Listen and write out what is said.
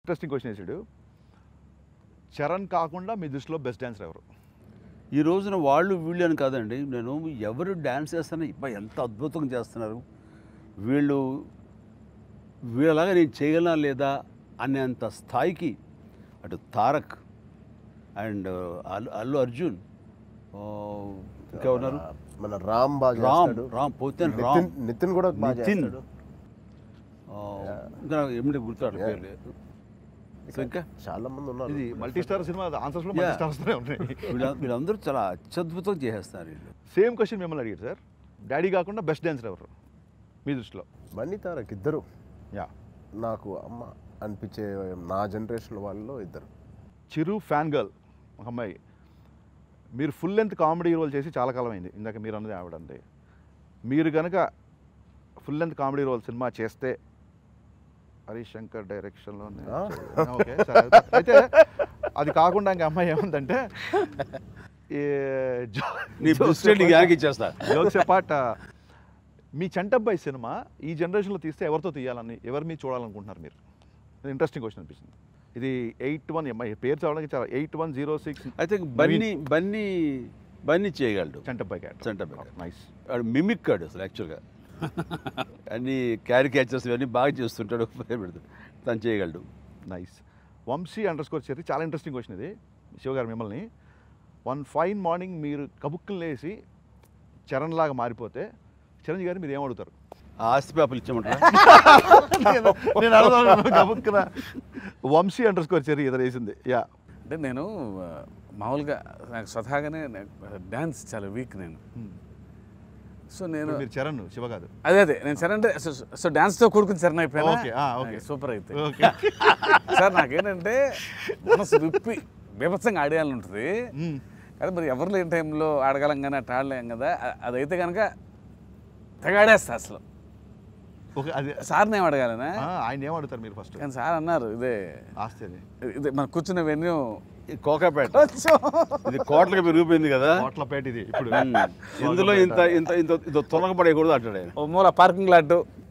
Interesting question వేసాడు చరణ్ కాకుండా మీ దృష్టిలో బెస్ట్ డాన్సర్ ఎవరు ఈ రోజున వాళ్ళు వీళ్ళు అని కాదండి నేను ఎవరు డ్యాన్స్ చేస్తానో ఇబ్బా ఎంత అద్భుతంగా చేస్తున్నారు వీళ్ళు వీళ్ళలాగా నేను చేయగలనా లేదా అనేంత స్థాయికి అటు తారక్ అండ్ అల్లు అల్లు అర్జున్ ఆ, ఇంకా ఉన్నారు మన రామ్ బాగా రామ్ చేస్తాడు. రామ్ పోతే రామ్ నితిన్ నితిన్ కూడా బాగా నితిన్. చేస్తాడు ఆ, ఇంకా నాకు ఏమిటి గుర్తురాడు పేర్లు సో ఇంకా చాలా మంది ఉన్నారు ఇది మల్టీ స్టార్ సినిమా ఆన్సర్స్ లో మల్టీ Yeah. స్టార్స్ ఉన్నాయి వీళ్ళ వీళ్ళందరూ చాలా అత్యద్భుతంగా చేసేస్తారు వీళ్ళు సేమ్ క్వశ్చన్ మిమ్మల్ని అడిగారు సార్ డాడీ కాకుండా బెస్ట్ డాన్సర్ ఎవరు మీ దృష్టిలో బండి తారక్ ఇద్దరు యా నాకు అమ్మ అనిపించే నా జనరేషన్ వాళ్ళలో ఇద్దరు చిరు ఫ్యాన్ గర్ల్ ఒక అమ్మాయి మీరు ఫుల్ లెంత్ కామెడీ రోల్ చేసి చాలా కాలం అయింది ఇందాక మీరు అన్నది ఆవిడండి మీరు కనుక ఫుల్ లెంత్ కామెడీ రోల్ సినిమా చేస్తే హరీష్ శంకర్ డైరెక్షన్లో ఆ? ఓకే సరే అయితే అది కాకుండా ఇంకా అమ్మాయి ఏముందంటే ఈ జో- నీ బుస్టెడ్ గ్యాంగ్ ఇచ్చేస్తా జోక్స్ పార్ట్ మీ చంటబ్బాయి సినిమా ఈ జనరేషన్లో తీస్తే ఎవరితో తీయాలని ఎవరి మీద చూడాలనుకుంటున్నారు మీరు ఇంట్రెస్టింగ్ క్వశ్చన్ అనిపించింది ఇది ఎయిట్ వన్ ఎంఐ పేరు చదవడానికి చాలా eight one zero six I think Bunny Bunny Bunny చేయగలడు చంటబ్బాయి క్యాట్ చంటబ్బాయి. నైస్ వాడు మిమిక్ కాడు అసలు యాక్చువల్గా అన్ని క్యారికేచర్స్ ఇవన్నీ బాగా చేస్తుంటాడు పేరు పెడతాడు తను చేయగలడు నైస్ వంశీ అండర్ స్కోర్ చేసి చాలా ఇంట్రెస్టింగ్ క్వశ్చన్ ఇది శివగారు మిమ్మల్ని వన్ ఫైన్ మార్నింగ్ మీరు కబుక్కులు లేసి చరణ్ లాగా మారిపోతే చిరంజీవి గారు మీరు ఏమడుగుతారు ఆ ఆస్తి పేపర్లు ఇచ్చామంటారా నేను నేను అడుగుతాను గబుక్కున వంశీ అండర్ స్కోర్ చెరి ఇతను వేసింది యా అంటే నేను ఆ, మామూలుగా నాకు స్వతహాగానే డ్యాన్స్ చాలా వీక్ నేను సో నేను మీరు చరణ్ శివ కాదు అదే అదే నేను సరే అంటే సో- సో డాన్స్తో కూడుకుని సరే అయిపోయినా ఓకే, ఆ, ఓకే. సూపర్ అయితే ఓకే సార్ నాకేంటంటే మనసు విప్పి బీభత్సంగా ఆడేయాలని ఉంటుంది కానీ మరి ఎవరు లేని టైంలో ఆడగలం కానీ అట్లా ఆడలేం కదా అ- అదైతే కనుక తెగ ఆడేస్తా అసలు ఓకే అది సార్ని ఏం అడగాలనా ఆ, ఆయన ఏమడుగుతారు మీరు ఫస్ట్ కానీ సార్ అన్నారు ఇదే ఆస్తి అది ఇదే మనం కూర్చున్న వెన్యూ ఈ కోకాపేట కొంచెం ఇది కోట్లకి పెరిగిపోయింది కదా కోట్లపేట ఇది ఇప్పుడు ఉమ్. ఇందులో ఇంత ఇంత ఇంత ఇంత తొలగపడేయకూడదు అంటాడు ఆయన ఓ మూల పార్కింగ్ లాట్